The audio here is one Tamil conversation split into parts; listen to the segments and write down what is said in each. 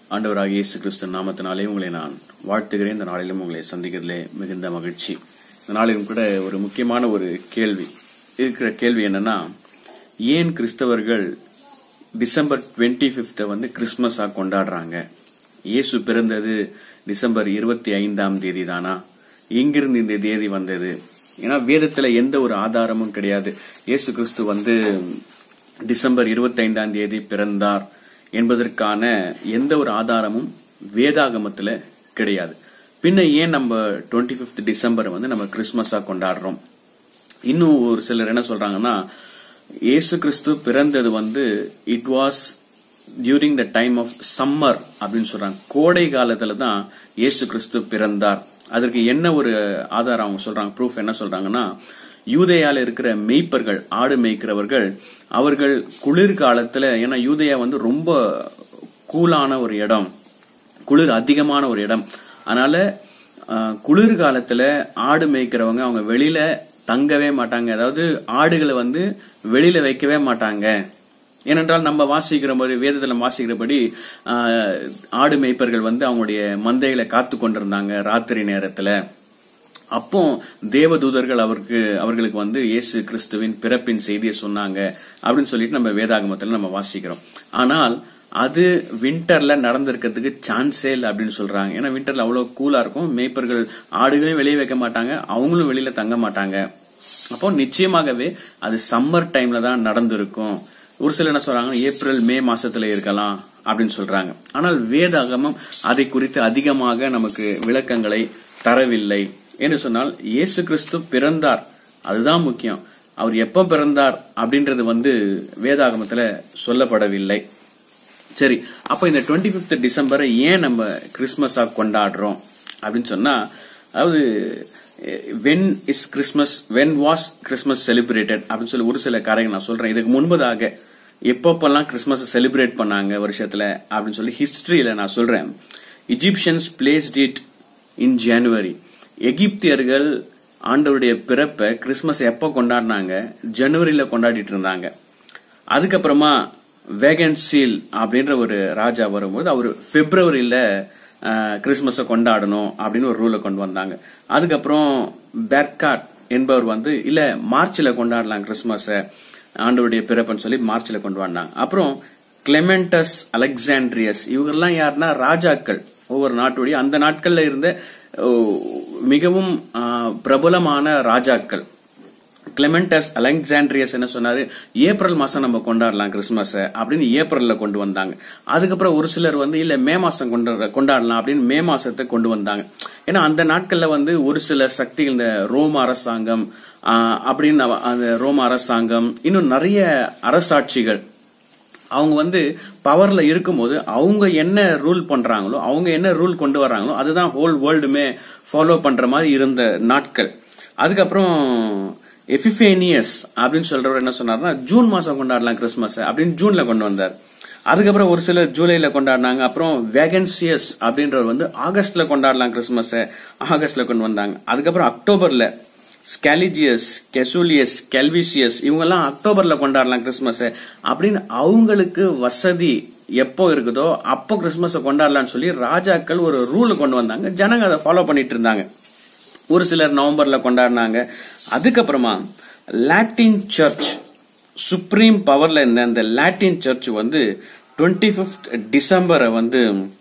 ஆண்டவராக இயேசு கிறிஸ்து நாமத்தினாலே உங்களை நான் வாழ்த்துகிறேன் இந்த நாளிலும் உங்களை சந்திக்கிறதுலே மிகுந்த மகிழ்ச்சி இந்த நாளிலும் கூட ஒரு முக்கியமான ஒரு கேள்வி இருக்கிற கேள்வி என்னன்னா ஏன் கிறிஸ்தவர்கள் டிசம்பர் டுவெண்ட்டி ஃபிஃப்த்தை வந்து கிறிஸ்மஸா கொண்டாடுறாங்க இயேசு பிறந்தது டிசம்பர் இருபத்தி ஐந்தாம் தேதி தானா எங்கிருந்து இந்த தேதி வந்தது ஏன்னா வேதத்துல எந்த ஒரு ஆதாரமும் கிடையாது இயேசு கிறிஸ்து வந்து டிசம்பர் இருபத்தி ஐந்தாம் தேதி பிறந்தார் என்பதற்கான எந்த ஒரு ஆதாரமும் வேதாகமத்துல கிடையாது பின்ன ஏன் நம்ம டுவெண்ட்டி பிப்த் டிசம்பர் வந்து நம்ம கிறிஸ்மஸா கொண்டாடுறோம் இன்னும் ஒரு சிலர் என்ன சொல்றாங்கன்னா இயேசு கிறிஸ்து பிறந்தது வந்து it was during the time of summer அப்படின்னு சொல்றாங்க கோடை காலத்துல தான் இயேசு கிறிஸ்து பிறந்தார் அதற்கு என்ன ஒரு ஆதாரம் அவங்க சொல்றாங்க ப்ரூஃப் என்ன சொல்றாங்கன்னா யூதேயால இருக்கிற மெய்ப்பர்கள் ஆடு மேய்க்கிறவர்கள் அவர்கள் குளிர்காலத்துல ஏன்னா யூதேயா வந்து ரொம்ப கூலான ஒரு இடம் குளிர் அதிகமான ஒரு இடம் அதனால குளிர்காலத்துல ஆடு மேய்க்கிறவங்க அவங்க வெளியில தங்கவே மாட்டாங்க அதாவது ஆடுகளை வந்து வெளியில வைக்கவே மாட்டாங்க ஏனென்றால் நம்ம வாசிக்கிறபடி வேதத்தில் வாசிக்கிறபடி ஆடு மேய்ப்பர்கள் வந்து அவங்களுடைய மந்தைகளை காத்து கொண்டிருந்தாங்க ராத்திரி நேரத்துல அப்போ தேவதூதர்கள் அவருக்கு அவர்களுக்கு வந்து இயேசு கிறிஸ்துவின் பிறப்பின் செய்தியை சொன்னாங்க அப்படின்னு சொல்லிட்டு நம்ம வேதாகமத்துல நம்ம வாசிக்கிறோம் ஆனால் அது வின்டர்ல நடந்திருக்கிறதுக்கு சான்ஸே இல்லை அப்படின்னு சொல்றாங்க ஏன்னா வின்டர்ல அவ்வளவு கூலா இருக்கும் மேய்ப்பர்கள் ஆடுகளையும் வெளியே வைக்க மாட்டாங்க அவங்களும் வெளியில தங்க மாட்டாங்க அப்போ நிச்சயமாகவே அது சம்மர் டைம்ல தான் நடந்திருக்கும் ஒரு சிலர் என்ன சொல்றாங்க ஏப்ரல் மே மாசத்துல இருக்கலாம் அப்படின்னு சொல்றாங்க ஆனால் வேதாகமம் அதை குறித்து அதிகமாக நமக்கு விளக்கங்களை தரவில்லை என்று சொன்னால் இயேசு கிறிஸ்து பிறந்தார் அதுதான் முக்கியம் அவர் எப்ப பிறந்தார் அப்படின்றது வந்து வேதாகமத்துல சொல்லப்படவில்லை சரி அப்ப இந்த டுவெண்ட்டி பிப்த் டிசம்பரை ஏன் நம்ம கிறிஸ்மஸா கொண்டாடுறோம் அப்படின்னு சொன்னா அதாவது when is Christmas when was Christmas celebrated அப்படின்னு சொல்லி ஒரு சில காரியங்கள் நான் சொல்றேன் இதுக்கு முன்பதாக எப்பப்பெல்லாம் கிறிஸ்மஸ் செலிப்ரேட் பண்ணாங்க வருஷத்துல அப்படின்னு சொல்லி ஹிஸ்டரியில நான் சொல்றேன் Egyptians placed it in January எகிப்தியர்கள் ஆண்டவருடைய பிறப்பை கிறிஸ்மஸ் எப்ப கொண்டாடினாங்க ஜனவரியில கொண்டாடிட்டு இருந்தாங்க அதுக்கப்புறமா வேகன் சீல் அப்படின்ற ஒரு ராஜா வரும்போது அவர் பிப்ரவரியில கிறிஸ்மஸை கொண்டாடணும் அப்படின்னு ஒரு ரூலை கொண்டு வந்தாங்க அதுக்கப்புறம் பெர்காட் என்பவர் வந்து இல்ல மார்ச்ல கொண்டாடலாம் கிறிஸ்மஸ ஆண்டவருடைய பிறப்புன்னு சொல்லி மார்ச்ல கொண்டு வந்தாங்க அப்புறம் கிளெமெண்டஸ் அலெக்சாண்ட்ரியஸ் இவங்கெல்லாம் யாருன்னா ராஜாக்கள் ஒவ்வொரு நாட்டுடைய அந்த நாட்கள்ல இருந்த மிகவும் பிரபலமான ராஜாக்கள் கிளெமெண்டஸ் அலெக்சாண்ட்ரியஸ் என்ன சொன்னாரு ஏப்ரல் மாசம் நம்ம கொண்டாடலாம் கிறிஸ்மஸ் அப்படின்னு ஏப்ரல்ல கொண்டு வந்தாங்க அதுக்கப்புறம் ஒரு சிலர் வந்து இல்ல மே மாசம் கொண்டாடலாம் அப்படின்னு மே மாசத்தை கொண்டு வந்தாங்க ஏன்னா அந்த நாட்கள்ல வந்து ஒரு சில சக்திகள் இந்த ரோம அரசாங்கம் அப்படின்னு அந்த ரோம அரசாங்கம் இன்னும் நிறைய அரசாட்சிகள் அவங்க வந்து பவர்ல இருக்கும்போது அவங்க என்ன ரூல் பண்றாங்களோ அவங்க என்ன ரூல் கொண்டு வர்றாங்களோ அதுதான் ஹோல் வேர்ல்டுமே ஃபாலோ பண்ற மாதிரி இருந்த நாட்கள் அதுக்கப்புறம் எபிஃபேனியஸ் அப்படின்னு சொல்றவர் என்ன சொன்னார்னா ஜூன் மாசம் கொண்டாடலாம் கிறிஸ்மஸ் அப்படின்னு ஜூன்ல கொண்டு வந்தார் அதுக்கப்புறம் ஒரு சிலர் ஜூலைல கொண்டாடினாங்க அப்புறம் வேகன்சியஸ் அப்படின்றவர் வந்து ஆகஸ்ட்ல கொண்டாடலாம் கிறிஸ்மஸ் ஆகஸ்ட்ல கொண்டு வந்தாங்க அதுக்கப்புறம் அக்டோபர்ல ஸ்கேலிஜியஸ் கெசூலியஸ் கெல்விசியஸ் இவங்கெல்லாம் அக்டோபர்ல கொண்டாடலாம் கிறிஸ்மஸ் அப்படின்னு அவங்களுக்கு வசதி எப்போ இருக்குதோ அப்போ கிறிஸ்மஸ் கொண்டாடலாம்னு சொல்லி ராஜாக்கள் ஒரு ரூல் கொண்டு வந்தாங்க ஜனங்க அதை ஃபாலோ பண்ணிட்டு இருந்தாங்க ஒரு சிலர் நவம்பர்ல கொண்டாடினாங்க அதுக்கப்புறமா லாட்டின் சர்ச் சுப்ரீம் பவர்ல இருந்த அந்த லாட்டின் சர்ச் வந்து டுவெண்ட்டி பிப்த் டிசம்பரை வந்து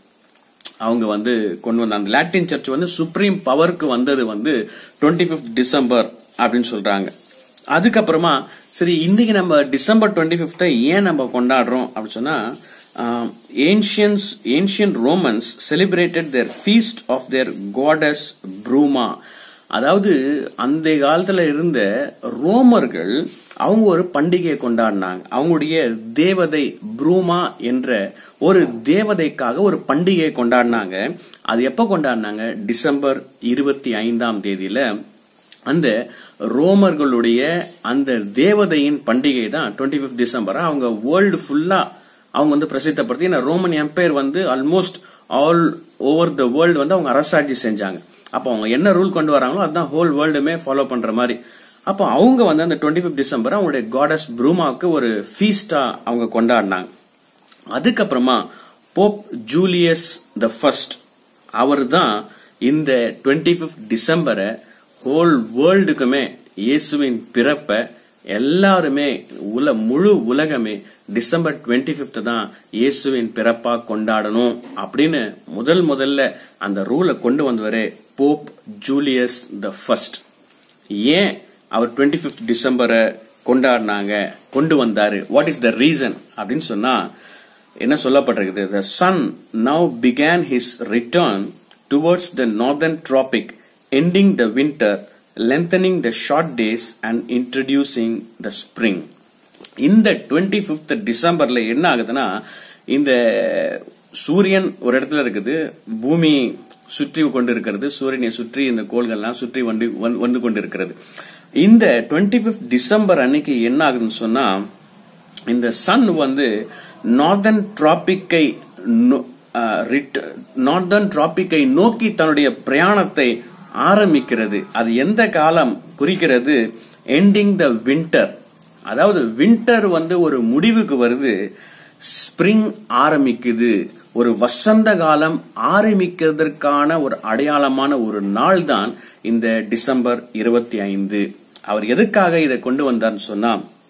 அவங்க வந்து கொண்டு வந்தாங்க அந்த லாட்டின் சர்ச் வந்து சுப்ரீம் பவருக்கு வந்தது வந்து டுவெண்ட்டி பிப்த் டிசம்பர் அப்படின்னு சொல்றாங்க அதுக்கப்புறமா சரி இன்னைக்கு நம்ம டிசம்பர் டுவெண்ட்டி பிப்த்தை ஏன் நம்ம கொண்டாடுறோம் அப்படின்னு சொன்னா ancients ancient Romans celebrated their feast of their goddess Bruma அதாவது அந்த காலத்துல இருந்த ரோமர்கள் அவங்க ஒரு பண்டிகையை கொண்டாடினாங்க அவங்களுடைய தேவதை ப்ரூமா என்ற ஒரு தேவதைக்காக ஒரு பண்டிகையை கொண்டாடினாங்க அது எப்ப கொண்டாடினாங்க டிசம்பர் இருபத்தி ஐந்தாம் தேதியில அந்த ரோமர்களுடைய அந்த தேவதையின் பண்டிகை தான் டுவெண்ட்டி பிப்த் டிசம்பர் அவங்க வேர்ல்டு ஃபுல்லா அவங்க வந்து பிரசித்தப்படுத்தி ஏன்னா ரோமன் எம்பையர் வந்து almost all over the world வந்து அவங்க அரசாட்சி செஞ்சாங்க அப்போ அவங்க என்ன ரூல் கொண்டு வராங்களோ அதுதான் ஹோல் வேர்ல்டுமே ஃபாலோ பண்ற மாதிரி அப்போ அவங்க வந்து அந்த டுவெண்ட்டி பிப்த் டிசம்பர் அவங்களுடைய காடஸ் ப்ரூமாவுக்கு ஒரு ஃபீஸ்டா அவங்க கொண்டாடினாங்க அதுக்கப்புறமா போப் ஜூலியஸ் த ஃபர்ஸ்ட் அவர் தான் இந்த டுவெண்ட்டி பிப்த் டிசம்பரை ஹோல் வேர்ல்டுக்குமே இயேசுவின் பிறப்ப எல்லாருமே உல முழு உலகமே டிசம்பர் டுவெண்ட்டி பிப்த் தான் இயேசுவின் பிறப்பா கொண்டாடணும் அப்படின்னு முதல் முதல்ல அந்த ரூலை கொண்டு வந்தவரே போப் ஜூலியஸ் த ஃபர்ஸ்ட் ஏன் அவர் டுவெண்ட்டி பிப்த் டிசம்பரை கொண்டாடினாங்க கொண்டு வந்தாரு வாட் இஸ் த ரீசன் அப்படின்னு சொன்னா என்ன சொல்லப்பட்டிருக்குது the sun now began his return towards the northern tropic ending the winter lengthening the short days and introducing the spring இந்த டுவெண்ட்டி பிப்த் டிசம்பர்ல என்ன ஆகுதுன்னா இந்த சூரியன் ஒரு இடத்துல இருக்குது பூமி சுற்றி கொண்டு இருக்கிறது சூரியனை சுற்றி இந்த கோள்கள்லாம் சுற்றி வந்து வந்து கொண்டு இருக்கிறது இந்த டுவெண்ட்டி பிப்த் டிசம்பர் அன்னைக்கு என்ன ஆகுதுன்னு சொன்னா இந்த சன் வந்து நார்தர்ன் டிராபிக்கை நார்தர்ன் டிராபிக்கை நோக்கி தன்னுடைய பிரயாணத்தை ஆரம்பிக்கிறது அது எந்த காலம் குறிக்கிறது எண்டிங் த வின்டர் அதாவது வின்டர் வந்து ஒரு முடிவுக்கு வருது ஸ்பிரிங் ஆரம்பிக்குது ஒரு வசந்த காலம் ஆரம்பிக்கிறதுக்கான ஒரு அடையாளமான ஒரு நாள் தான் இந்த டிசம்பர் இருபத்தி ஐந்து அவர் எதுக்காக இதை கொண்டு வந்தார்னு சொன்னா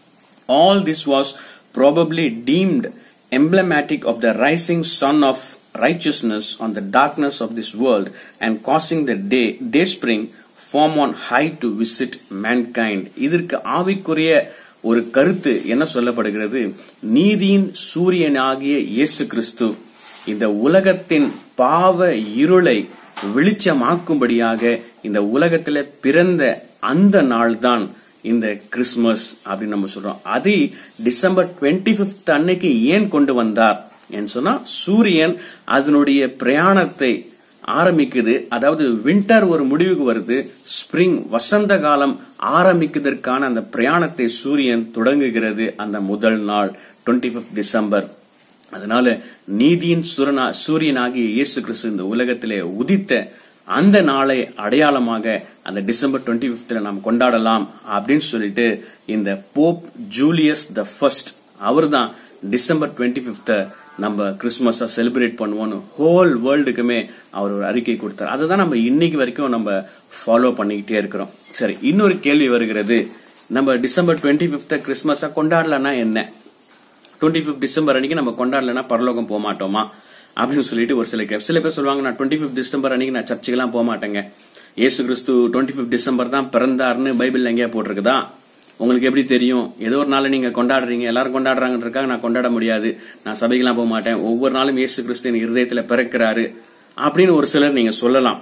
all this was probably deemed emblematic of the rising sun of righteousness on the darkness of this world and causing the day day spring form on high to visit mankind இதற்கு ஆவிக்குரிய ஒரு கருத்து என்ன சொல்லப்படுகிறது நீதியின் சூரியனாகிய இயேசு கிறிஸ்து இந்த உலகத்தின் பாவ இருளை வெளிச்சமாக்கும்படியாக இந்த உலகத்துல பிறந்த அந்த நாள்தான் இந்த கிறிஸ்துமஸ் அப்படின்னு நம்ம சொல்றோம் அதை டிசம்பர் டுவெண்ட்டி பிப்த் அன்னைக்கு ஏன் கொண்டு வந்தார் என்று சொன்னா சூரியன் அதனுடைய பிரயாணத்தை ஆரம்பிக்குது அதாவது வின்டர் ஒரு முடிவுக்கு வருது ஸ்பிரிங் வசந்த காலம் ஆரம்பிக்கிறதுக்கான அந்த பிரயாணத்தை சூரியன் தொடங்குகிறது அந்த முதல் நாள் டுவெண்ட்டி பிப்த் டிசம்பர் அதனால நீதியின் சுரனா சூரியனாகிய இயேசு கிறிஸ்து இந்த உலகத்திலே உதித்த அந்த நாளை அடையாளமாக அந்த டிசம்பர் டுவெண்ட்டி பிப்த்ல நாம் கொண்டாடலாம் அப்படின்னு சொல்லிட்டு இந்த போப் ஜூலியஸ் த ஃபர்ஸ்ட் அவர் தான் டிசம்பர் டுவெண்ட்டி பிப்த நம்ம கிறிஸ்துமஸா செலிப்ரேட் பண்ணுவோம்னு ஹோல் வேர்ல்டுக்குமே அவர் ஒரு அறிக்கை கொடுத்தார் அதுதான் நம்ம இன்னைக்கு வரைக்கும் நம்ம ஃபாலோ பண்ணிக்கிட்டே இருக்கிறோம் சரி இன்னொரு கேள்வி வருகிறது நம்ம டிசம்பர் டுவெண்ட்டி பிப்த கிறிஸ்துமஸா கொண்டாடலன்னா என்ன டுவெண்ட்டி பிப்த் டிசம்பர் அன்னைக்கு நம்ம கொண்டாடலன்னா பரலோகம் போக மாட்டோமா அப்படின்னு சொல்லிட்டு ஒரு சில கேப் சில பேர் சொல்லுவாங்க நான் டுவெண்ட்டி பிப்த் டிசம்பர் அன்னைக்கு நான் சர்ச்சுக்கெல்லாம் போக மாட்டேங்க ஏசு கிறிஸ்து டுவெண்ட்டி பிப்த் டிசம்பர் தான் பிறந்தாருன்னு பைபிள் எங்கேயா போட்டிருக்குதா உங்களுக்கு எப்படி தெரியும் ஏதோ ஒரு நாள் நீங்க கொண்டாடுறீங்க எல்லாரும் கொண்டாடுறாங்கன்றக்காக நான் கொண்டாட முடியாது நான் சபைக்கெல்லாம் போக மாட்டேன் ஒவ்வொரு நாளும் இயேசு கிறிஸ்து என் இருதயத்துல பிறக்கிறாரு அப்படின்னு ஒரு சிலர் நீங்க சொல்லலாம்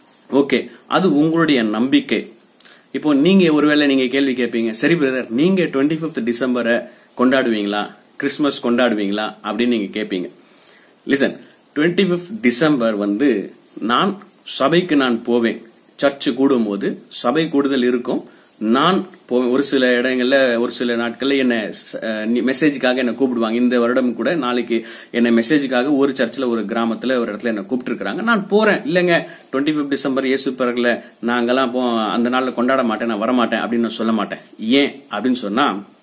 ஓகே அது உங்களுடைய நம்பிக்கை இப்போ நீங்க ஒருவேளை நீங்க கேள்வி கேட்பீங்க சரி பிரதர் நீங்க டுவெண்ட்டி பிப்த் டிசம்பரை கொண்டாடுவீங்களா கிறிஸ்துமஸ் கொண்டாடுவீங்களா அப்படின்னு நீங்க கேட்பீங்க லிசன் டுவெண்ட்டி பிப்த் டிசம்பர் வந்து நான் சபைக்கு நான் போவேன் சர்ச்சு கூடும் போது சபை கூடுதல் இருக்கும் நான் போவேன் ஒரு சில இடங்கள்ல ஒரு சில நாட்கள்ல என்ன மெசேஜுக்காக என்ன கூப்பிடுவாங்க இந்த வருடம் கூட நாளைக்கு என்ன மெசேஜுக்காக ஒரு சர்ச்சில் ஒரு கிராமத்துல ஒரு இடத்துல என்ன கூப்பிட்டு நான் போறேன் இல்லைங்க டுவெண்ட்டி பிப்த் டிசம்பர் இயேசு பிறகுல நாங்கெல்லாம் போ அந்த நாள்ல கொண்டாட மாட்டேன் நான் வரமாட்டேன் அப்படின்னு நான் சொல்ல மாட்டேன் ஏன் அப்படின்னு சொன்னா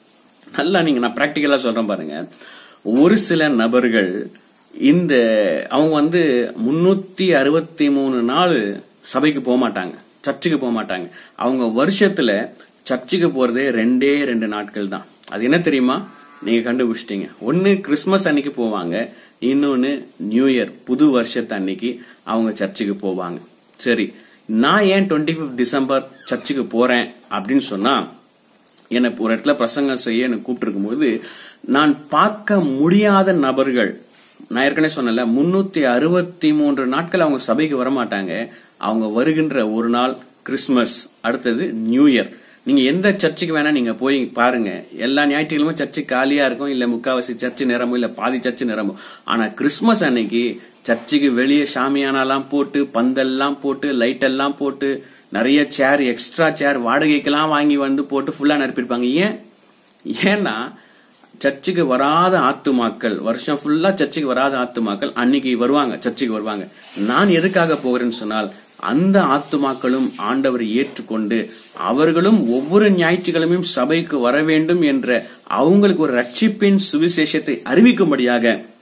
நல்லா நீங்க நான் பிராக்டிக்கலா சொல்றேன் பாருங்க ஒரு சில நபர்கள் இந்த அவங்க வந்து முன்னூத்தி அறுபத்தி மூணு நாள் சபைக்கு போக மாட்டாங்க சர்ச்சுக்கு போக மாட்டாங்க அவங்க வருஷத்துல சர்ச்சுக்கு போறதே ரெண்டே ரெண்டு நாட்கள் தான் அது என்ன தெரியுமா நீங்க கண்டுபிடிச்சிட்டீங்க ஒன்னு கிறிஸ்துமஸ் அன்னைக்கு போவாங்க இன்னொன்னு நியூ இயர் புது வருஷத்து அன்னைக்கு அவங்க சர்ச்சுக்கு போவாங்க சரி நான் ஏன் டுவெண்ட்டி பிப்த் டிசம்பர் சர்ச்சுக்கு போறேன் அப்படின்னு சொன்னா எனக்கு ஒரு இடத்துல பிரசங்கம் செய்ய எனக்கு கூப்பிட்டு போது நான் பார்க்க முடியாத நபர்கள் நான் ஏற்கனவே சொன்னல முன்னூத்தி அறுபத்தி மூன்று நாட்கள் அவங்க சபைக்கு வரமாட்டாங்க அவங்க வருகின்ற ஒரு நாள் கிறிஸ்துமஸ் அடுத்தது நியூ இயர் நீங்க எந்த சர்ச்சுக்கு வேணா நீங்க போய் பாருங்க எல்லா ஞாயிற்றுக்கிழமை சர்ச்சு காலியா இருக்கும் இல்ல முக்காவாசி சர்ச்சு நிரம்பும் இல்ல பாதி சர்ச்சு நிரம்பும் ஆனா கிறிஸ்துமஸ் அன்னைக்கு சர்ச்சுக்கு வெளியே ஷாமியானாலாம் போட்டு பந்தல்லாம் போட்டு லைட் எல்லாம் போட்டு நிறைய சேர் எக்ஸ்ட்ரா சேர் வாடகைக்கெல்லாம் வாங்கி வந்து போட்டு ஃபுல்லா நிரப்பிருப்பாங்க ஏன் ஏன்னா சர்ச்சுக்கு வராத ஆத்துமாக்கள் வருஷம் ஃபுல்லா சர்ச்சுக்கு வராத ஆத்துமாக்கள் அன்னைக்கு வருவாங்க சர்ச்சுக்கு வருவாங்க நான் எதுக்காக போகிறேன்னு சொன்னால் அந்த ஆத்துமாக்களும் ஆண்டவரை ஏற்றுக்கொண்டு அவர்களும் ஒவ்வொரு ஞாயிற்றுக்கிழமையும் சபைக்கு வர வேண்டும் என்ற அவங்களுக்கு ஒரு ரட்சிப்பின் சுவிசேஷத்தை அறிவிக்கும்படியாக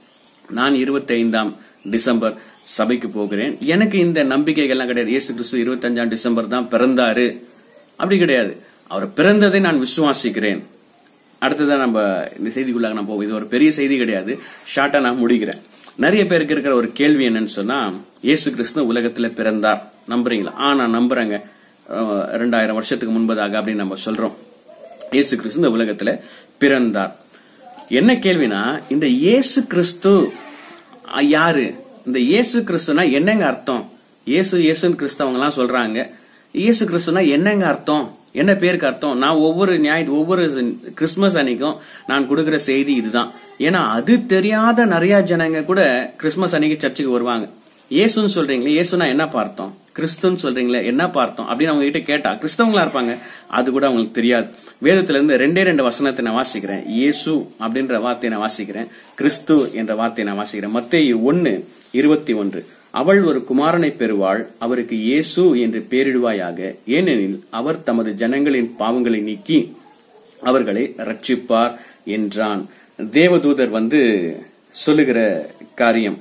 நான் இருபத்தி ஐந்தாம் டிசம்பர் சபைக்கு போகிறேன் எனக்கு இந்த நம்பிக்கைகள்லாம் கிடையாது இயேசு கிறிஸ்து இருபத்தஞ்சாம் டிசம்பர் தான் பிறந்தாரு அப்படி கிடையாது அவர் பிறந்ததை நான் விசுவாசிக்கிறேன் அடுத்ததான் நம்ம இந்த செய்திக்குள்ளாக நான் போவோம் இது ஒரு பெரிய செய்தி கிடையாது ஷார்ட்டா நான் முடிக்கிறேன் நிறைய பேருக்கு இருக்கிற ஒரு கேள்வி என்னன்னு சொன்னா இயேசு கிறிஸ்து உலகத்துல பிறந்தார் நம்புறீங்களா ஆ நான் நம்புறேங்க அஹ், ரெண்டாயிரம் வருஷத்துக்கு முன்பதாக அப்படின்னு நம்ம சொல்றோம் இயேசு கிறிஸ்து இந்த உலகத்துல பிறந்தார் என்ன கேள்வினா இந்த இயேசு கிறிஸ்து அஹ், யாரு இந்த இயேசு கிறிஸ்துனா என்னங்க அர்த்தம் இயேசு இயேசுன்னு கிறிஸ்தவங்க எல்லாம் சொல்றாங்க இயேசு கிறிஸ்துனா என்னங்க அர்த்தம் என்ன பேருக்கு அர்த்தம் நான் ஒவ்வொரு ஞாயிறு ஒவ்வொரு கிறிஸ்துமஸ் அன்னைக்கும் நான் கொடுக்கிற செய்தி இதுதான் ஏன்னா அது தெரியாத நிறைய ஜனங்க கூட கிறிஸ்துமஸ் அன்னைக்கு சர்ச்சுக்கு வருவாங்க இயேசுன்னு சொல்றீங்களே இயேசுனா என்ன பார்த்தோம் கிறிஸ்துன்னு சொல்றீங்களே என்ன பார்த்தோம் அப்படின்னு அவங்க கிட்ட கேட்டா கிறிஸ்தவங்களா இருப்பாங்க அது கூட அவங்களுக்கு தெரியாது வேதத்துல இருந்து ரெண்டே ரெண்டு வசனத்தை நான் வாசிக்கிறேன் இயேசு அப்படின்ற வார்த்தையை நான் வாசிக்கிறேன் கிறிஸ்து என்ற வார்த்தையை நான் வாசிக்கிறேன் மத்தேயு ஒன்னு இருபத்தி ஒன்று அவள் ஒரு குமாரனை பெறுவாள் அவருக்கு இயேசு என்று பெயரிடுவாயாக ஏனெனில் அவர் தமது ஜனங்களின் பாவங்களை நீக்கி அவர்களை ரட்சிப்பார் என்றான் தேவதூதர் வந்து சொல்லுகிற காரியம்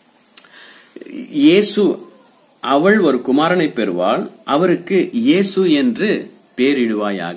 இயேசு அவள் ஒரு குமாரனை பெறுவாள் அவருக்கு இயேசு என்று பேரிடுவாயாக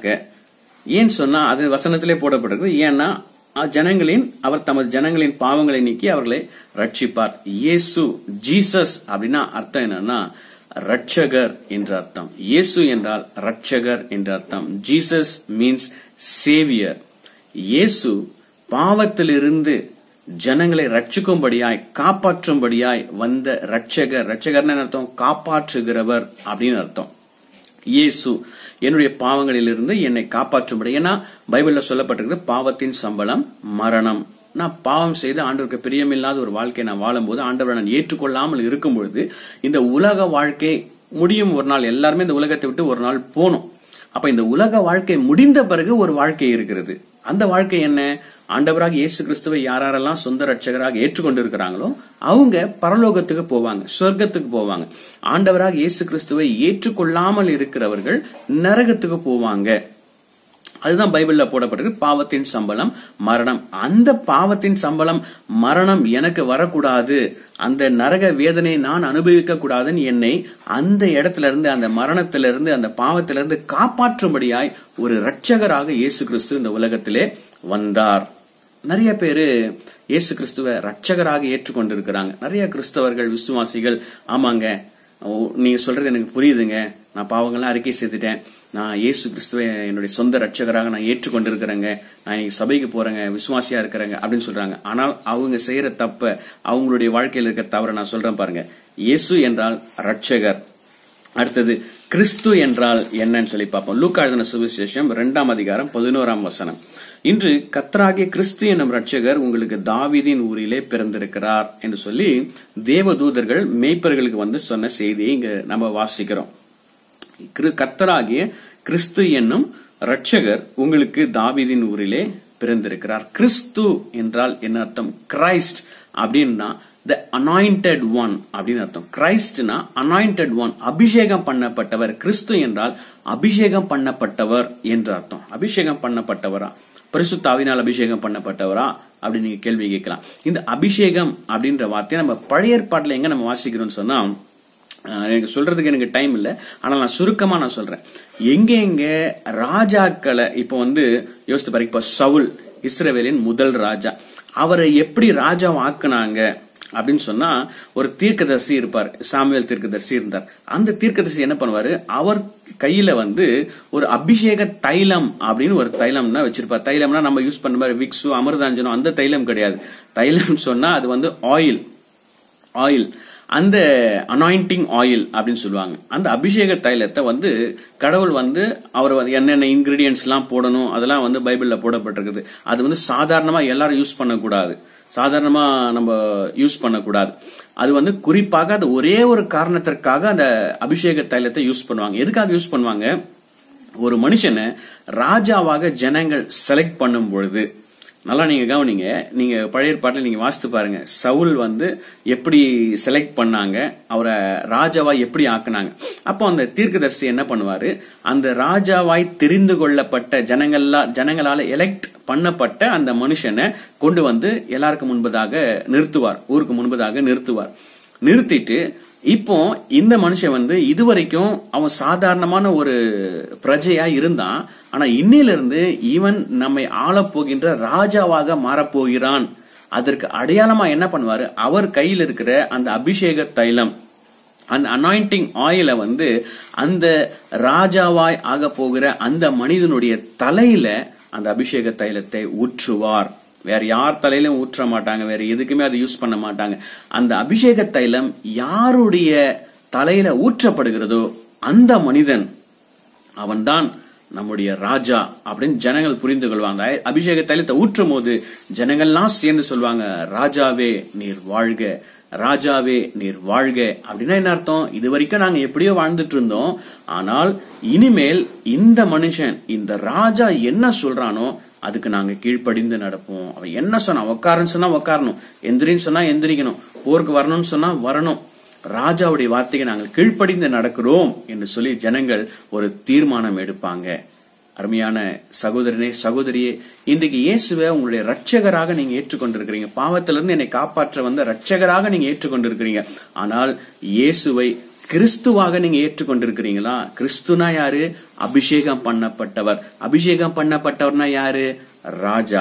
ஏன் சொன்னா அது வசனத்திலே போடப்பட்டிருக்கு ஏன்னா அ- ஜனங்களின் அவர் தமது ஜனங்களின் பாவங்களை நீக்கி அவர்களை ரட்சிப்பார் இயேசு ஜீசஸ் அப்படின்னா அர்த்தம் என்னன்னா ரட்சகர் என்ற அர்த்தம் இயேசு என்றால் ரட்சகர் என்ற அர்த்தம் ஜீசஸ் மீன்ஸ் சேவியர் இயேசு பாவத்திலிருந்து ஜனங்களை ரட்சிக்கும்படியாய் காப்பாற்றும்படியாய் வந்த ரட்சகர் ரட்சகர்னு என்ன அர்த்தம் காப்பாற்றுகிறவர் அப்படின்னு அர்த்தம் இயேசு என்னுடைய பாவங்களிலிருந்து என்னை காப்பாற்றும்படி ஏன்னா பைபிள்ல சொல்லப்பட்டிருக்கிறது பாவத்தின் சம்பளம் மரணம் நான் பாவம் செய்து ஆண்டவருக்கு பிரியமில்லாத ஒரு வாழ்க்கையை நான் வாழும்போது ஆண்டவரை நான் ஏற்றுக்கொள்ளாமல் இருக்கும் பொழுது இந்த உலக வாழ்க்கை முடியும் ஒரு நாள் எல்லாருமே இந்த உலகத்தை விட்டு ஒரு நாள் போகணும் அப்ப இந்த உலக வாழ்க்கை முடிந்த பிறகு ஒரு வாழ்க்கை இருக்கிறது அந்த வாழ்க்கை என்ன ஆண்டவராக இயேசு கிறிஸ்துவை யாரெல்லாம் சொந்த ரட்சகராக ஏற்றுக்கொண்டிருக்கிறாங்களோ அவங்க பரலோகத்துக்கு போவாங்க சொர்க்கத்துக்கு போவாங்க ஆண்டவராக இயேசு கிறிஸ்துவை ஏற்றுக்கொள்ளாமல் இருக்கிறவர்கள் நரகத்துக்கு போவாங்க அதுதான் பைபிள்ல போடப்பட்டிருக்கு பாவத்தின் சம்பளம் மரணம் அந்த பாவத்தின் சம்பளம் மரணம் எனக்கு வரக்கூடாது அந்த நரக வேதனையை நான் அனுபவிக்க கூடாதுன்னு என்னை அந்த இடத்துல இருந்து அந்த மரணத்திலிருந்து அந்த பாவத்திலிருந்து காப்பாற்றும்படியாய் ஒரு இரட்சகராக இயேசு கிறிஸ்து இந்த உலகத்திலே வந்தார் நிறைய பேரு இயேசு கிறிஸ்துவ ரட்சகராக ஏற்றுக்கொண்டிருக்கிறாங்க நிறைய கிறிஸ்தவர்கள் விசுவாசிகள் ஆமாங்க ஓ, நீங்க சொல்றது எனக்கு புரியுதுங்க நான் பாவங்கள்லாம் அறிக்கை செய்துட்டேன் நான் இயேசு கிறிஸ்துவை என்னுடைய சொந்த ரட்சகராக நான் ஏற்றுக்கொண்டிருக்கிறேங்க நான் இன்னைக்கு சபைக்கு போறேங்க விசுவாசியா இருக்கிறேங்க அப்படின்னு சொல்றாங்க ஆனால் அவங்க செய்யற தப்ப அவங்களுடைய வாழ்க்கையில் இருக்க தவற நான் சொல்றேன் பாருங்க இயேசு என்றால் ரட்சகர் அடுத்தது கிறிஸ்து என்றால் என்னன்னு சொல்லி பார்ப்போம் லூக்கா எழுதின சுவிசேஷம் இரண்டாம் அதிகாரம் பதினோராம் வசனம் இன்று கத்தராகிய கிறிஸ்து என்னும் ரட்சகர் உங்களுக்கு தாவீதின் ஊரிலே பிறந்திருக்கிறார் என்று சொல்லி தேவதூதர்கள் மேய்ப்பர்களுக்கு வந்து சொன்ன செய்தியை இங்க நம்ம வாசிக்கிறோம் கிரு- கர்த்தராகிய கிறிஸ்து என்னும் ரட்சகர் உங்களுக்கு தாவீதின் ஊரிலே பிறந்திருக்கிறார் கிறிஸ்து என்றால் என்ன அர்த்தம் கிரைஸ்ட் அப்படின்னா த அனாயிண்டட் ஒன் அப்படின்னு அர்த்தம் கிரைஸ்ட்னா அனாயிண்டட் ஒன் அபிஷேகம் பண்ணப்பட்டவர் கிறிஸ்து என்றால் அபிஷேகம் பண்ணப்பட்டவர் என்று அர்த்தம் அபிஷேகம் பண்ணப்பட்டவரா பரிசுத்தாவினால் அபிஷேகம் பண்ணப்பட்டவரா அப்படின்னு நீங்க கேள்வி கேட்கலாம் இந்த அபிஷேகம் அப்படின்ற வார்த்தையை நம்ம பழைய ஏற்பாட்டுல எங்க நம்ம வாசிக்கிறோம்னு சொன்னா அஹ் எனக்கு சொல்றதுக்கு எனக்கு டைம் இல்ல ஆனா நான் சுருக்கமா நான் சொல்றேன் எங்க எங்க ராஜாக்களை இப்ப வந்து யோசித்து பாருங்க இப்ப சவுல் இஸ்ரவேலின் முதல் ராஜா அவரை எப்படி ராஜா ஆக்குனாங்க அப்படின்னு சொன்னா ஒரு தீர்க்கதரிசி இருப்பார் சாமுவேல் தீர்க்கதரிசி இருந்தார் அந்த தீர்க்கதரிசி என்ன பண்ணுவாரு அவர் கையில வந்து ஒரு அபிஷேக தைலம் அப்படின்னு ஒரு தைலம் தான் வச்சிருப்பார் தைலம்னா நம்ம யூஸ் பண்ண மாதிரி விக்ஸு அமிர்தாஞ்சனம் அந்த தைலம் கிடையாது தைலம் சொன்னா அது வந்து ஆயில் ஆயில் அந்த அனாயிண்டிங் ஆயில் அப்படின்னு சொல்லுவாங்க அந்த அபிஷேக தைலத்தை வந்து கடவுள் வந்து அவர் வந்து என்னென்ன இன்கிரீடியன்ஸ் எல்லாம் போடணும் அதெல்லாம் வந்து பைபிள்ல போடப்பட்டிருக்குது அது வந்து சாதாரணமா எல்லாரும் யூஸ் பண்ணக்கூடாது சாதாரணமா நம்ம யூஸ் பண்ணக்கூடாது அது வந்து குறிப்பாக அது ஒரே ஒரு காரணத்திற்காக அந்த அபிஷேக தைலத்தை யூஸ் பண்ணுவாங்க எதுக்காக யூஸ் பண்ணுவாங்க ஒரு மனுஷனை ராஜாவாக ஜனங்கள் செலக்ட் பண்ணும் பொழுது நல்லா நீங்க கவனிங்க நீங்க பழைய ஏற்பாட்டில் நீங்க வாசித்து பாருங்க சவுல் வந்து எப்படி செலக்ட் பண்ணாங்க அவரை ராஜாவா எப்படி ஆக்குனாங்க அப்போ அந்த தீர்க்கதரிசி என்ன பண்ணுவாரு அந்த ராஜாவாய் தெரிந்து கொள்ளப்பட்ட ஜனங்களா ஜனங்களால எலெக்ட் பண்ணப்பட்ட அந்த மனுஷனை கொண்டு வந்து எல்லாருக்கும் முன்பதாக நிறுத்துவார் ஊருக்கு முன்பதாக நிறுத்துவார் நிறுத்திட்டு இப்போ இந்த மனுஷன் வந்து இதுவரைக்கும் அவன் சாதாரணமான ஒரு பிரஜையா இருந்தான் ஆனா இன்னில இருந்து இவன் நம்மை ஆளப் போகின்ற ராஜாவாக மாறப்போகிறான் அதற்கு அடையாளமா என்ன பண்ணுவாரு அவர் கையில் இருக்கிற அந்த அபிஷேக தைலம் அந்த அனாயிண்டிங் ஆயில வந்து அந்த ராஜாவாய் ஆக போகிற அந்த மனிதனுடைய தலையில அந்த அபிஷேக தைலத்தை ஊற்றுவார் வேற யார் தலையிலும் ஊற்ற மாட்டாங்க வேற எதுக்குமே அதை யூஸ் பண்ண மாட்டாங்க அந்த அபிஷேக தைலம் யாருடைய தலையில ஊற்றப்படுகிறதோ அந்த மனிதன் அவன்தான் நம்முடைய ராஜா அப்படின்னு ஜனங்கள் புரிந்து கொள்வாங்க அபிஷேக தைலத்தை ஊற்றும் போது ஜனங்கள்லாம் சேர்ந்து சொல்லுவாங்க ராஜாவே நீர் வாழ்க ராஜாவே நீர் வாழ்க அப்படின்னா என்ன அர்த்தம் இது வரைக்கும் நாங்க எப்படியோ வாழ்ந்துட்டு இருந்தோம் ஆனால் இனிமேல் இந்த மனுஷன் இந்த ராஜா என்ன சொல்றானோ அதுக்கு நாங்க கீழ்ப்படிந்து நடப்போம் அவன் என்ன சொன்னா உட்காருன்னு சொன்னா உட்காரணும் எந்திரின்னு சொன்னா எந்திரிக்கணும் போருக்கு வரணும்னு சொன்னா வரணும் ராஜாவுடைய வார்த்தையை நாங்கள் கீழ்ப்படிந்து நடக்கிறோம் என்று சொல்லி ஜனங்கள் ஒரு தீர்மானம் எடுப்பாங்க அருமையான சகோதரனே சகோதரியே இன்றைக்கு இயேசுவை உங்களுடைய ரட்சகராக நீங்க ஏற்றுக்கொண்டிருக்கிறீங்க பாவத்திலிருந்து என்னை காப்பாற்ற வந்த ரட்சகராக நீங்க ஏற்றுக்கொண்டிருக்கிறீங்க ஆனால் இயேசுவை கிறிஸ்துவாக நீங்க ஏற்றுக்கொண்டிருக்கிறீங்களா கிறிஸ்துனா யாரு அபிஷேகம் பண்ணப்பட்டவர் அபிஷேகம் பண்ணப்பட்டவர்னா யாரு ராஜா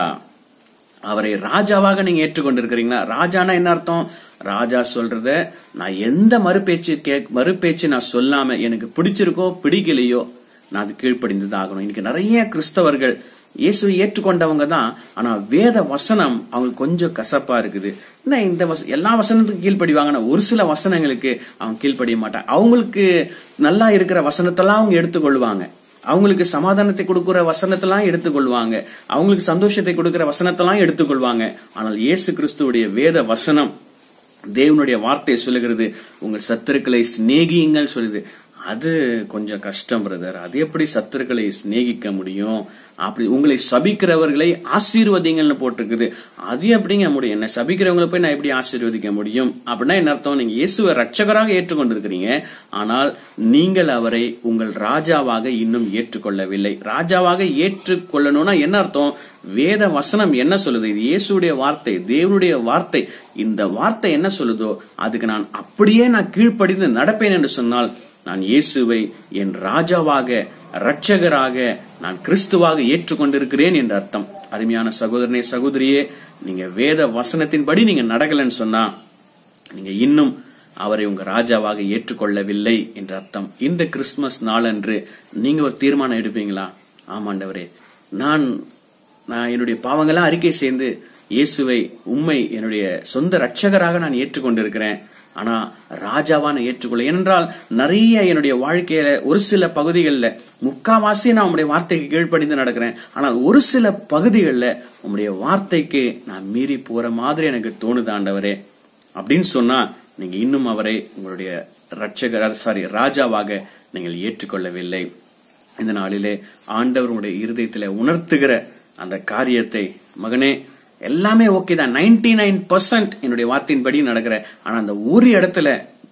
அவரை ராஜாவாக நீங்க ஏற்றுக்கொண்டிருக்கிறீங்களா ராஜானா என்ன அர்த்தம் ராஜா சொல்றத நான் எந்த மறுபேச்சு கே மறுபேச்சு நான் சொல்லாம எனக்கு பிடிச்சிருக்கோ பிடிக்கலையோ நான் அது கீழ்ப்படிந்துதான் ஆகணும் இன்னைக்கு நிறைய கிறிஸ்தவர்கள் இயேசுவை ஏற்றுக்கொண்டவங்க தான் ஆனா வேத வசனம் அவங்களுக்கு கொஞ்சம் கசப்பா இருக்குது என்ன இந்த வச எல்லா வசனத்துக்கும் கீழ்ப்படிவாங்கன்னா ஒரு சில வசனங்களுக்கு அவங்க கீழ்ப்படிய மாட்டாங்க அவங்களுக்கு நல்லா இருக்கிற வசனத்தெல்லாம் அவங்க எடுத்துக்கொள்வாங்க அவங்களுக்கு சமாதானத்தை கொடுக்கிற வசனத்தெல்லாம் எடுத்துக்கொள்வாங்க அவங்களுக்கு சந்தோஷத்தை கொடுக்கிற வசனத்தெல்லாம் எடுத்துக்கொள்வாங்க ஆனால் இயேசு கிறிஸ்துவுடைய வேத வசனம் தேவனுடைய வார்த்தை சொல்லுகிறது உங்கள் சத்துருக்களை சிநேகியுங்கள் சொல்லுது அது கொஞ்சம் கஷ்டம் பிரதர் அது எப்படி சத்துருக்களை சிநேகிக்க முடியும் அப்படி உங்களை சபிக்கிறவர்களை ஆசீர்வதிங்கள்னு போட்டிருக்குது அது எப்படிங்க முடியும் என்ன சபிக்கிறவங்களை போய் நான் எப்படி ஆசீர்வதிக்க முடியும் அப்படின்னா என்ன அர்த்தம் நீங்க இயேசுவை ரட்சகராக ஏற்றுக்கொண்டிருக்கிறீங்க ஆனால் நீங்கள் அவரை உங்கள் ராஜாவாக இன்னும் ஏற்றுக்கொள்ளவில்லை ராஜாவாக ஏற்றுக்கொள்ளணும்னா என்ன அர்த்தம் வேத வசனம் என்ன சொல்லுது இது இயேசுடைய வார்த்தை தேவனுடைய வார்த்தை இந்த வார்த்தை என்ன சொல்லுதோ அதுக்கு நான் அப்படியே நான் கீழ்ப்படிந்து நடப்பேன் என்று சொன்னால் நான் இயேசுவை என் ராஜாவாக இரட்சகராக நான் கிறிஸ்துவாக ஏற்றுக்கொண்டிருக்கிறேன் என்ற அர்த்தம் அருமையான சகோதரனே சகோதரியே நீங்க வேத வசனத்தின்படி நீங்க நடக்கலன்னு சொன்னா நீங்க இன்னும் அவரை உங்க ராஜாவாக ஏற்றுக்கொள்ளவில்லை என்ற அர்த்தம் இந்த கிறிஸ்துமஸ் நாளன்று நீங்க ஒரு தீர்மானம் எடுப்பீங்களா ஆமாண்டவரே நான் நான் என்னுடைய பாவங்களாம் அறிக்கை சேர்ந்து இயேசுவை உண்மை என்னுடைய சொந்த ரட்சகராக நான் ஏற்றுக்கொண்டிருக்கிறேன் ஆனா ராஜாவா நான் ஏற்றுக்கொள்ள ஏனென்றால் நிறைய என்னுடைய வாழ்க்கையில ஒரு சில பகுதிகளில் முக்காவாசி நான் உங்களுடைய வார்த்தைக்கு கீழ்ப்படிந்து நடக்கிறேன் ஆனால் ஒரு சில பகுதிகளில் உங்களுடைய வார்த்தைக்கு நான் மீறி போற மாதிரி எனக்கு தோணுதாண்டவரே அப்படின்னு சொன்னா நீங்க இன்னும் அவரை உங்களுடைய ரட்சகர் சாரி ராஜாவாக நீங்கள் ஏற்றுக்கொள்ளவில்லை இந்த நாளிலே ஆண்டவர் உங்களுடைய இருதயத்தில உணர்த்துகிற அந்த காரியத்தை மகனே எல்லாமே ஓகே தான் நைன்டி நைன் பர்சன்ட் என்னுடைய வார்த்தையின்படி நடக்கிற ஆனா அந்த ஒரு இடத்துல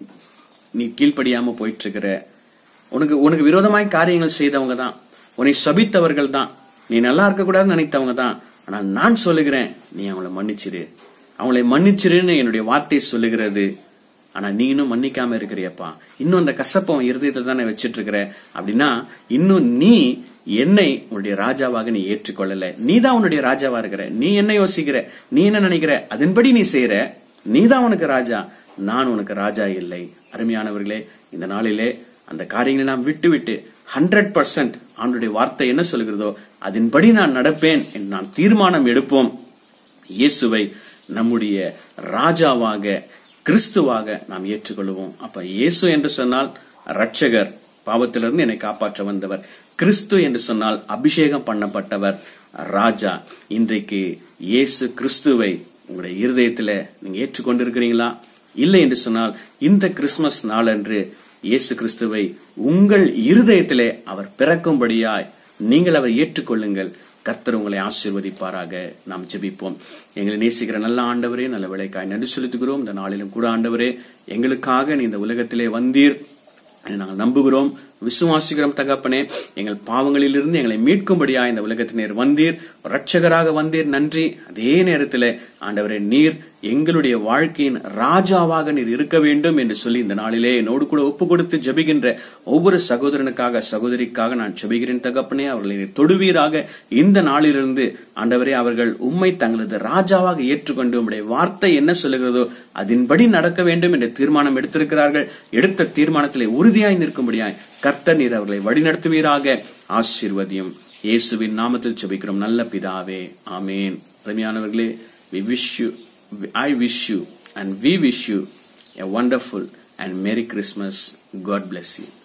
நீ கீழ்ப்படியாம போயிட்டு இருக்கிற உனக்கு உனக்கு விரோதமாய் காரியங்கள் செய்தவங்க தான் உன்னை சபித்தவர்கள் தான் நீ நல்லா இருக்க கூடாதுன்னு நினைத்தவங்க தான் ஆனா நான் சொல்லுகிறேன் நீ அவங்கள மன்னிச்சிரு அவங்களை மன்னிச்சிருன்னு என்னுடைய வார்த்தை சொல்லுகிறது ஆனா நீ இன்னும் மன்னிக்காம இருக்கிறியப்பா இன்னும் அந்த கசப்பம் இருதயத்துல தானே வச்சிட்டு இருக்கிற அப்படின்னா இன்னும் நீ என்னை உன்னுடைய ராஜாவாக நீ ஏற்றுக்கொள்ளல நீ தான் உன்னுடைய ராஜாவா இருக்கிற நீ என்ன யோசிக்கிற நீ என்ன நினைக்கிற அதன்படி நீ செய்யற நீ தான் உனக்கு ராஜா நான் உனக்கு ராஜா இல்லை அருமையானவர்களே இந்த நாளிலே அந்த காரியங்களை நாம் விட்டு விட்டு ஹண்ட்ரட் பர்சன்ட் ஆண்டுடைய வார்த்தை என்ன சொல்கிறதோ அதன்படி நான் நடப்பேன் என்று நான் தீர்மானம் எடுப்போம் இயேசுவை நம்முடைய ராஜாவாக கிறிஸ்துவாக நாம் ஏற்றுக்கொள்வோம் அப்ப இயேசு என்று சொன்னால் ரட்சகர் பாவத்திலிருந்து என்னை காப்பாற்ற வந்தவர் கிறிஸ்து என்று சொன்னால் அபிஷேகம் பண்ணப்பட்டவர் ராஜா இன்றைக்கு இயேசு கிறிஸ்துவை உங்களுடைய இருதயத்துல நீங்க ஏற்றுக்கொண்டிருக்கிறீங்களா இல்லை என்று சொன்னால் இந்த கிறிஸ்துமஸ் நாளன்று இயேசு கிறிஸ்துவை உங்கள் இருதயத்திலே அவர் பிறக்கும்படியாய் நீங்கள் அவர் ஏற்றுக்கொள்ளுங்கள் கர்த்தர் உங்களை ஆசீர்வதிப்பாராக நாம் ஜெபிப்போம் எங்களை நேசிக்கிற நல்ல ஆண்டவரே நல்ல விளைக்காய் நன்றி செலுத்துகிறோம் இந்த நாளிலும் கூட ஆண்டவரே எங்களுக்காக நீ இந்த உலகத்திலே வந்தீர் என்று நாங்கள் நம்புகிறோம் விசுவாசிக்கிறோம் தகப்பனே எங்கள் பாவங்களிலிருந்து எங்களை மீட்கும்படியா இந்த உலகத்தினர் வந்தீர் ரட்சகராக வந்தீர் நன்றி அதே நேரத்தில் ஆண்டவரே நீர் எங்களுடைய வாழ்க்கையின் ராஜாவாக நீர் இருக்க வேண்டும் என்று சொல்லி இந்த நாளிலே என்னோடு கூட ஒப்பு கொடுத்து ஜபிக்கின்ற ஒவ்வொரு சகோதரனுக்காக சகோதரிக்காக நான் ஜபிக்கிறேன் தகப்பனே அவர்களை நீர் தொடுவீராக இந்த நாளிலிருந்து ஆண்டவரே அவர்கள் உண்மை தங்களது ராஜாவாக ஏற்றுக்கொண்டு உம்முடைய வார்த்தை என்ன சொல்லுகிறதோ அதன்படி நடக்க வேண்டும் என்ற தீர்மானம் எடுத்திருக்கிறார்கள் எடுத்த தீர்மானத்திலே உறுதியாய் நிற்கும்படியாய் கர்த்தர் நீர் அவர்களை வழிநடத்துவீராக ஆசீர்வதியும் இயேசுவின் நாமத்தில் ஜெபிக்கிறோம் நல்ல பிதாவே ஆமேன் அருமையானவர்களே we wish you I wish you and we wish you a wonderful and Merry Christmas. God bless you.